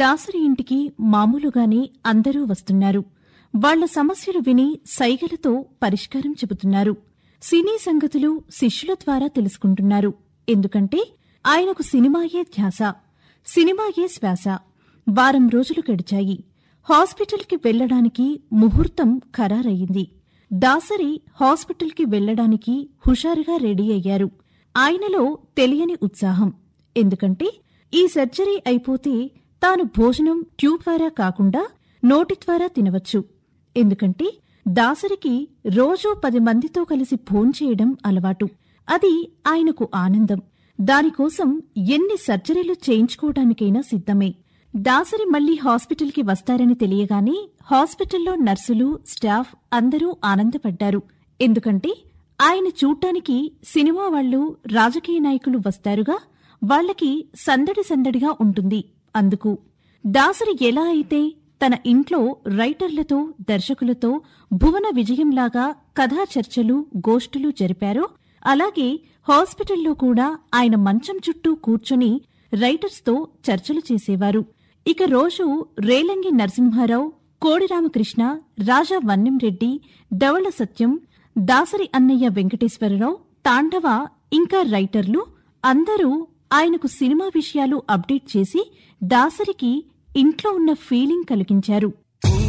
దాసరి ఇంటికి మామూలుగానే అందరూ వస్తున్నారు వాళ్ల సమస్యలు విని సైగలతో పరిష్కారం చెబుతున్నారు సినీ సంగతులు శిష్యుల ద్వారా తెలుసుకుంటున్నారు ఎందుకంటే ఆయనకు సినిమాయే ధ్యాస సినిమాయే శ్వాస వారం రోజులు గడిచాయి హాస్పిటల్కి వెళ్లడానికి ముహూర్తం ఖరారయింది దాసరి హాస్పిటల్కి వెళ్లడానికి హుషారుగా రెడీ అయ్యారు ఆయనలో తెలియని ఉత్సాహం ఎందుకంటే ఈ సర్జరీ అయిపోతే తాను భోజనం ట్యూబ్ ద్వారా కాకుండా నోటి ద్వారా తినవచ్చు ఎందుకంటే దాసరికి రోజూ పది మందితో కలిసి భోంచేయడం అలవాటు అది ఆయనకు ఆనందం దానికోసం ఎన్ని సర్జరీలు చేయించుకోవడానికైనా సిద్ధమే దాసరి మళ్లీ హాస్పిటల్కి వస్తారని తెలియగానే హాస్పిటల్లో నర్సులు స్టాఫ్ అందరూ ఆనందపడ్డారు ఎందుకంటే ఆయన చూడ్డానికి సినిమా వాళ్లు రాజకీయ నాయకులు వస్తారుగా వాళ్లకి సందడి సందడిగా ఉంటుంది అందుకు దాసరి ఎలా అయితే తన ఇంట్లో రైటర్లతో దర్శకులతో భువన విజయంలాగా కథా చర్చలు గోష్ఠులు జరిపారో అలాగే హాస్పిటల్లో కూడా ఆయన మంచం చుట్టూ కూర్చొని రైటర్స్తో చర్చలు చేసేవారు ఇక రోజు రేలంగి నరసింహారావు కోడిరామకృష్ణ రాజా వన్నెంరెడ్డి దవళ సత్యం దాసరి అన్నయ్య వెంకటేశ్వరరావు తాండవ ఇంకా రైటర్లు అందరూ ఆయనకు సినిమా విషయాలు అప్డేట్ చేసి దాసరికి ఇంట్లో ఉన్న ఫీలింగ్ కలిగించారు